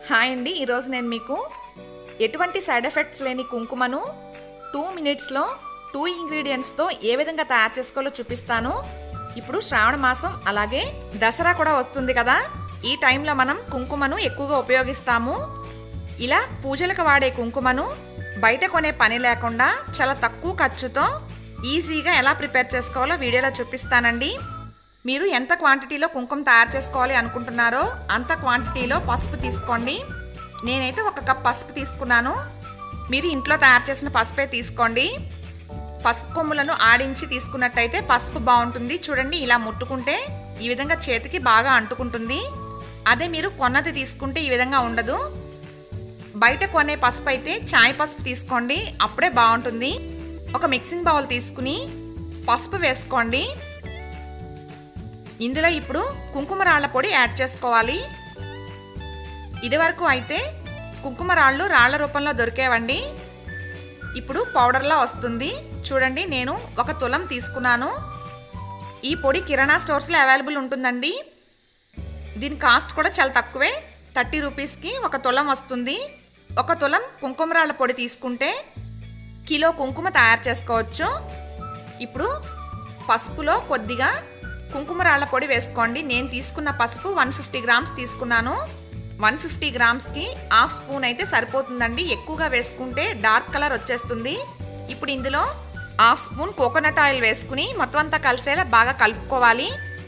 hi అండి ఈరోజు నేను మీకు ఎటువంటి సైడ్ ఎఫెక్ట్స్ లేని కుంకుమను టూ మినిట్స్లో టూ ఇంగ్రీడియంట్స్తో ఏ విధంగా తయారు చేసుకోవాలో చూపిస్తాను ఇప్పుడు శ్రావణ మాసం అలాగే దసరా కూడా వస్తుంది కదా ఈ టైంలో మనం కుంకుమను ఎక్కువగా ఉపయోగిస్తాము ఇలా పూజలకు వాడే కుంకుమను బయట కొనే పని లేకుండా చాలా తక్కువ ఖర్చుతో ఈజీగా ఎలా ప్రిపేర్ చేసుకోవాలో వీడియోలో చూపిస్తానండి మీరు ఎంత క్వాంటిటీలో కుంకుమ తయారు చేసుకోవాలి అనుకుంటున్నారో అంత క్వాంటిటీలో పసుపు తీసుకోండి నేనైతే ఒక కప్ పసుపు తీసుకున్నాను మీరు ఇంట్లో తయారు చేసిన పసుపే తీసుకోండి పసుపు కొమ్ములను ఆడించి తీసుకున్నట్టయితే పసుపు బాగుంటుంది చూడండి ఇలా ముట్టుకుంటే ఈ విధంగా చేతికి బాగా అంటుకుంటుంది అదే మీరు కొన్నది తీసుకుంటే ఈ విధంగా ఉండదు బయట కొనే పసుపు అయితే చాయ్ పసుపు తీసుకోండి అప్పుడే బాగుంటుంది ఒక మిక్సింగ్ బౌల్ తీసుకుని పసుపు వేసుకోండి ఇందులో ఇప్పుడు కుంకుమ రాళ్ళ పొడి యాడ్ చేసుకోవాలి ఇదివరకు అయితే కుంకుమ రాళ్ళు రాళ్ల రూపంలో దొరికేవండి ఇప్పుడు పౌడర్లా వస్తుంది చూడండి నేను ఒక తులం తీసుకున్నాను ఈ పొడి కిరాణా స్టోర్స్లో అవైలబుల్ ఉంటుందండి దీని కాస్ట్ కూడా చాలా తక్కువే థర్టీ రూపీస్కి ఒక తులం వస్తుంది ఒక తులం కుంకుమ రాళ్ళ పొడి తీసుకుంటే కిలో కుంకుమ తయారు చేసుకోవచ్చు ఇప్పుడు పసుపులో కొద్దిగా కుంకుమ రాళ్ళ పొడి వేసుకోండి నేను తీసుకున్న పసుపు వన్ ఫిఫ్టీ గ్రామ్స్ తీసుకున్నాను వన్ ఫిఫ్టీ గ్రామ్స్కి హాఫ్ స్పూన్ అయితే సరిపోతుందండి ఎక్కువగా వేసుకుంటే డార్క్ కలర్ వచ్చేస్తుంది ఇప్పుడు ఇందులో హాఫ్ స్పూన్ కోకోనట్ ఆయిల్ వేసుకుని మొత్తం అంతా కలిసేలా బాగా కలుపుకోవాలి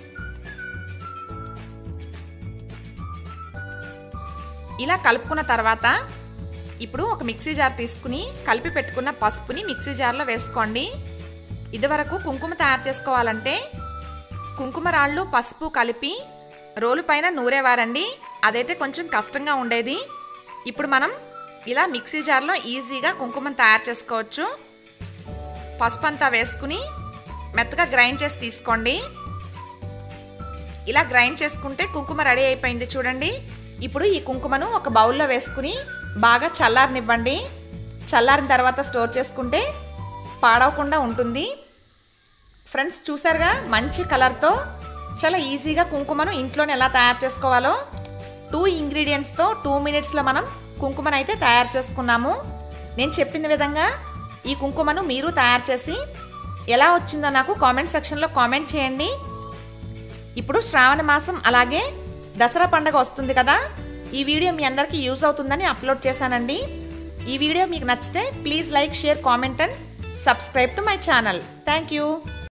ఇలా కలుపుకున్న తర్వాత ఇప్పుడు ఒక మిక్సీ జార్ తీసుకుని కలిపి పెట్టుకున్న పసుపుని మిక్సీ జార్లో వేసుకోండి ఇదివరకు కుంకుమ తయారు చేసుకోవాలంటే కుంకుమ రాళ్ళు పసుపు కలిపి రోలు పైన నూరేవారండి అదైతే కొంచెం కష్టంగా ఉండేది ఇప్పుడు మనం ఇలా మిక్సీ జార్లో ఈజీగా కుంకుమను తయారు చేసుకోవచ్చు పసుపు అంతా వేసుకుని మెత్తగా గ్రైండ్ చేసి తీసుకోండి ఇలా గ్రైండ్ చేసుకుంటే కుంకుమ రెడీ అయిపోయింది చూడండి ఇప్పుడు ఈ కుంకుమను ఒక బౌల్లో వేసుకుని బాగా చల్లారనివ్వండి చల్లారిన తర్వాత స్టోర్ చేసుకుంటే పాడవకుండా ఉంటుంది ఫ్రెండ్స్ చూసారుగా మంచి కలర్తో చాలా ఈజీగా కుంకుమను ఇంట్లోనే ఎలా తయారు చేసుకోవాలో టూ ఇంగ్రీడియంట్స్తో టూ మినిట్స్లో మనం కుంకుమను అయితే తయారు చేసుకున్నాము నేను చెప్పిన విధంగా ఈ కుంకుమను మీరు తయారు చేసి ఎలా వచ్చిందో నాకు కామెంట్ సెక్షన్లో కామెంట్ చేయండి ఇప్పుడు శ్రావణ మాసం అలాగే దసరా పండగ వస్తుంది కదా ఈ వీడియో మీ అందరికీ యూజ్ అవుతుందని అప్లోడ్ చేశానండి ఈ వీడియో మీకు నచ్చితే please like share comment and subscribe to my channel thank you